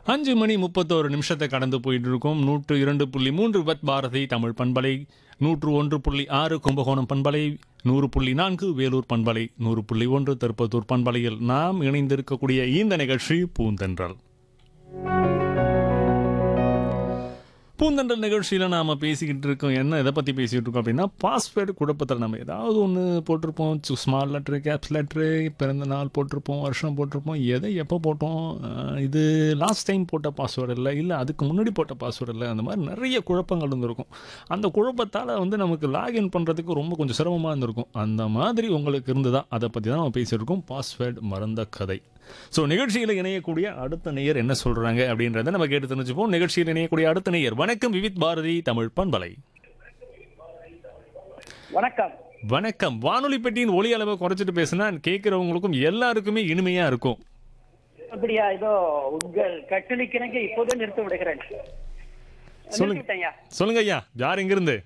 அஞ்சு மணி முப்பத்தோரு நிமிஷத்தை கடந்து போயிட்டு இருக்கோம் நூற்று இரண்டு புள்ளி மூன்று பத் பாரதி தமிழ் பண்பலை நூற்று ஒன்று புள்ளி ஆறு கும்பகோணம் பண்பலை நூறு புள்ளி நான்கு வேலூர் பண்பலை நூறு புள்ளி ஒன்று திருப்பத்தூர் பண்பலையில் நாம் இணைந்திருக்கக்கூடிய இந்த நிகழ்ச்சி பூந்தென்றல் பூந்தண்டல் நிகழ்ச்சியில் நாம் பேசிக்கிட்டு இருக்கோம் என்ன எதை பற்றி பேசிக்கிட்டு இருக்கோம் அப்படின்னா பாஸ்வேர்டு குழப்பத்தில் நம்ம ஏதாவது ஒன்று போட்டிருப்போம் ஸ்மால் லெட்ரு கேப்ஸ் லெட்ரு பிறந்த நாள் போட்டிருப்போம் வருஷம் போட்டிருப்போம் எதை எப்போ போட்டோம் அஹ் இது லாஸ்ட் டைம் போட்ட பாஸ்வேர்டு இல்லை இல்லை அதுக்கு முன்னாடி போட்ட பாஸ்வேர்டு இல்லை அந்த மாதிரி நிறைய குழப்பங்கள் இருந்திருக்கும் அந்த குழப்பத்தால் வந்து நமக்கு லாகின் பண்ணுறதுக்கு ரொம்ப கொஞ்சம் சிரமமாக இருந்திருக்கும் அந்த மாதிரி உங்களுக்கு இருந்ததா அதை பற்றி தான் நம்ம பேசியிருக்கோம் பாஸ்வேர்டு மறந்த கதை ஸோ நிகழ்ச்சியில் இணையக்கூடிய அடுத்த நேயர் என்ன சொல்கிறாங்க அப்படின்றத நம்ம கேட்டு தெரிஞ்சுப்போம் நிகழ்ச்சியில் இணையக்கூடிய அடுத்த நேயர் வணக்கம் விவித் பாரதி தமிழ் பண்பலை வணக்கம் வணக்கம் வானொலி பெட்டியின் ஒலி அளவை குறைச்சிட்டு பேசினா கேட்குறவங்களுக்கும் எல்லாருக்குமே இனிமையாக இருக்கும் அப்படியா இதோ உங்கள் கட்டளைக்கிணங்க இப்போதே நிறுத்த விடுகிறேன் சொல்லுங்க. நிறுத்திவிட்டேன்யா. சொல்லுங்க ஐயா யார் எங்கிருந்து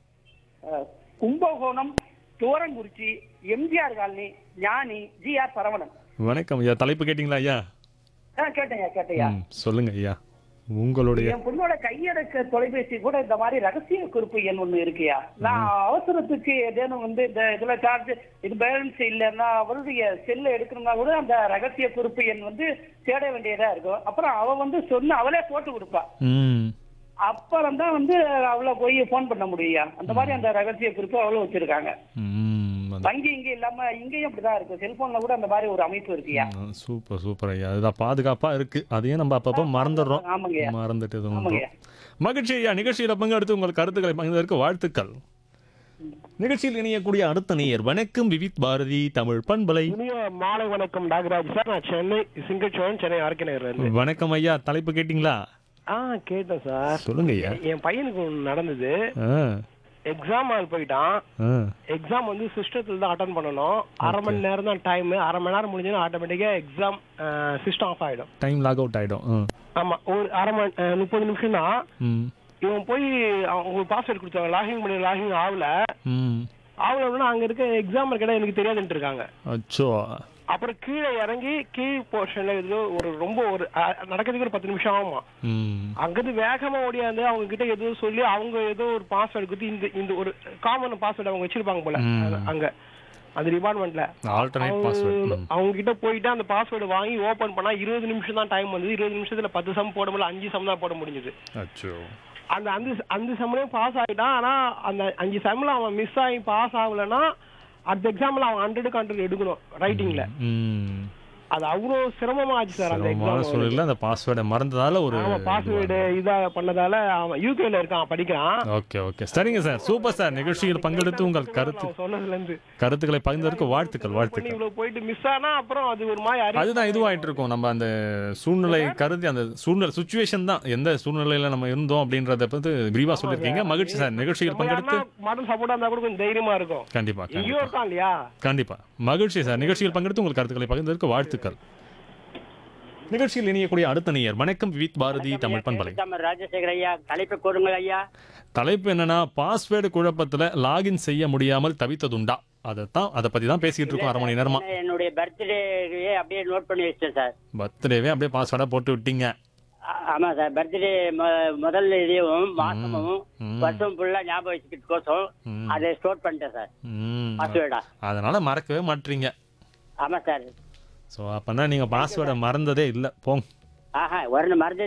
அஹ், Kumbakonam Thorankurichi MGR colony Gnani G R Saravanan வணக்கம் ஐயா தலைப்பு கேட்டிங்களா ஐயா ஆ, கேட்டேன்யா கேட்டேயா ம், சொல்லுங்க ஐயா உங்களுடைய என் பொண்ணோட கையடக்க தொலைபேசி கூட இந்த மாதிரி ரகசிய குறிப்பு எண் ஒண்ணு இருக்குயா நான் அவசரத்துக்கு ஏதேனும் வந்து இந்த இதுல சார்ஜ் இது பேலன்ஸ் இல்லைன்னா அவளுடைய செல்ல எடுக்கணும்னா கூட அந்த ரகசிய குறிப்பு எண் வந்து தேட வேண்டியதா இருக்கும் அப்புறம் அவ வந்து சொன்ன அவளே போட்டு கொடுப்பா ம் அப்புறம் தான் வந்து அவளை போய் ஃபோன் பண்ண முடியும் அந்த மாதிரி அந்த ரகசிய குறிப்பு அவ்வளவு வச்சிருக்காங்க ம் அந்த- வங்கி இங்க இல்லாம இங்கேயும் அப்படிதான் இருக்கு செல்போன்ல கூட அந்த மாதிரி ஒரு அமைப்பு இருக்குயா ம், சூப்பர் சூப்பர் ஐயா அதுதான் பாதுகாப்பாக இருக்கு அதையும் நம்ம அப்பப்போ மறந்துடுறோம் ஆமாங்கய்யா மறந்துட்டு இது ஆமாங்க. ஒன்றும் மகிழ்ச்சி ஐயா நிகழ்ச்சியில் பங்கெடுத்து உங்கள் கருத்துக்களை பகிர்ந்ததற்கு வாழ்த்துக்கள் நிகழ்ச்சியில் இணையக்கூடிய அடுத்த நேயர் வணக்கம் விவித் பாரதி தமிழ் பண்பலை இனிய மாலை வணக்கம் நாகராஜ் சார் நான் சென்னை சிங்கச்சோழன் சென்னை ஆர்கனைசர்ல இருந்து வணக்கம் ஐயா தலைப்பு கேட்டிங்களா ஆ கேட்டேன் சார் சொல்லுங்க ஐயா என் பையனுக்கு ஒண்ணு நடந்தது ஆ எக்ஸாம் ஹால் போயிட்டான் ஆ எக்ஸாம் வந்து சிஸ்டத்தில் தான் அட்டன் பண்ணணும் அரை மணி நேரம் தான் டைம் அரை மணி நேரம் முடிஞ்சதுன்னா ஆட்டோமேட்டிக்கா எக்ஸாம் சிஸ்டம் ஆஃப் ஆயிடும் டைம் லாக் அவுட் ஆகிடும் ம் ஆமா ஒரு அரை மணி அஹ், முப்பது நிமிஷம் தான் ம் இவன் போய் அவங்க பாஸ்வேர்ட் கொடுத்தாங்க லாகின் பண்ணி லாகின் ஆகல ம் ஆகலன்னா அங்க இருக்க எக்ஸாம் இருக்கா எனக்கு தெரியாதுன்ட்டு இருக்காங்க அச்சோ அப்புறம் கீழே இறங்கி கீழ் போர்ஷன்ல ஏதோ ஒரு ரொம்ப ஒரு அஹ், நடக்கிறதுக்கு ஒரு பத்து நிமிஷம் ஆகுமா ம் அங்கிருந்து வேகமா ஓடியாந்து அவங்க கிட்ட ஏதோ சொல்லி அவங்க ஏதோ ஒரு பாஸ்வேர்டு கொடுத்து இந்த இந்த ஒரு காமன் பாஸ்வேர்டு அவங்க வச்சிருப்பாங்க போல ம். அது- அங்க அந்த டிபார்ட்மெண்ட்ல ஆல்டர்னேட் பாஸ்வேர்ட் அவங்க கிட்ட போயிட்டு அந்த பாஸ்வேர்டு வாங்கி ஓபன் பண்ணா இருபது நிமிஷம் தான் டைம் வந்தது இருபது நிமிஷத்துல பத்து சம் போட முடியல அஞ்சு சம் தான் போட முடிஞ்சது அச்சோ அந்த அந்த அந்த சம்லயும் பாஸ் ஆயிட்டான் ஆனா அந்த அஞ்சு சம்ல அவன் மிஸ் ஆகி பாஸ் ஆகலன்னா அடுத்த எக்ஸாம்ல அவன் ஹண்ட்ரடுக்கு ஹண்ட்ரட் எடுக்கணும் ரைட்டிங்ல ம் அது அவ்வளவு சிரமமா ஆச்சு சார் அந்த சிரமமான எக்ஸாம் சூழலில் அந்த பாஸ்வேர்டை மறந்ததால ஒரு ஆமா பாஸ்வேர்டு இதா பண்ணதால அவன் யூகேல இருக்கான் படிக்கிறான் ஓகே ஓகே சரிங்க சார் சூப்பர் சார் நிகழ்ச்சியில் பங்கெடுத்து உங்கள் கருத்து அவன் சொன்னதுல இருந்து கருத்துக்களை பகிர்ந்ததற்கு வாழ்த்துக்கள் பண்ணி வாழ்த்துக்கள் இவ்வளவு போயிட்டு மிஸ் ஆனா அப்புறம் அது ஒரு மாதிரி அறி- அதுதான் இதுவாயிட்டு இருக்கும் நம்ம அந்த சூழ்நிலை கருதி அந்த சூழ்நிலை சுச்சுவேஷன் தான் எந்த சூழ்நிலையில நம்ம இருந்தோம் அப்படின்றத பத்தி விரிவா சொல்லியிருக்கீங்க மகிழ்ச்சி சார் நிகழ்ச்சியில் நம்ம பங்கெடுத்து யாருன்னா மாடல் சப்போர்ட்டா இருந்தா கூட கொஞ்சம் தைரியமா இருக்கும் கண்டிப்பா எங்கேயோ கண்டிப்பா இருக்கான் இல்லையா கண்டிப்பா மகிழ்ச்சி சார் நிகழ்ச்சியில் பங்கெடுத்து உங்கள் கருத்துக்களை பகிர்ந்ததற்கு வாழ்த்துக்கள் நிகழ்ச்சியில் இணையக்கூடிய அடுத்த நேயர் வணக்கம் வித் பாரதி தமிழ் பண்பலை தமிழ் ராஜசேகர் ஐயா தலைப்பு கூறுங்கள் ஐயா தலைப்பு என்னன்னா பாஸ்வேர்டு குழப்பத்துல லாகின் செய்ய முடியாமல் தவித்ததுண்டா அதைத்தான் அதை பத்தி தான் பேசிக்கிட்டு இருக்கோம் அரை மணி நேரமா நான் என்னுடைய பர்த்டேயே அப்படியே நோட் பண்ணி வச்சிட்டேன் சார் பர்த்டேவே அப்படியே பாஸ்வேர்டா போட்டு விட்டீங்க ஆ- ஆமா சார் பர்த்டே முதல் இதையும் மாசமும் ம். வருஷம் ஃபுல்லா ஞாபகம் வச்சுக்கிறதுக்கோசம் ம். அதை ஸ்டோர் பண்ணிட்டேன் சார் ம். பாஸ்வேர்டா அதனால மறக்கவே மாட்டீங்க ஆமா சார் ஸோ அப்போனா நீங்கள் பாஸ்வேர்டை மறந்ததே இல்லை போங்க ஆஹா ஒரு மருந்து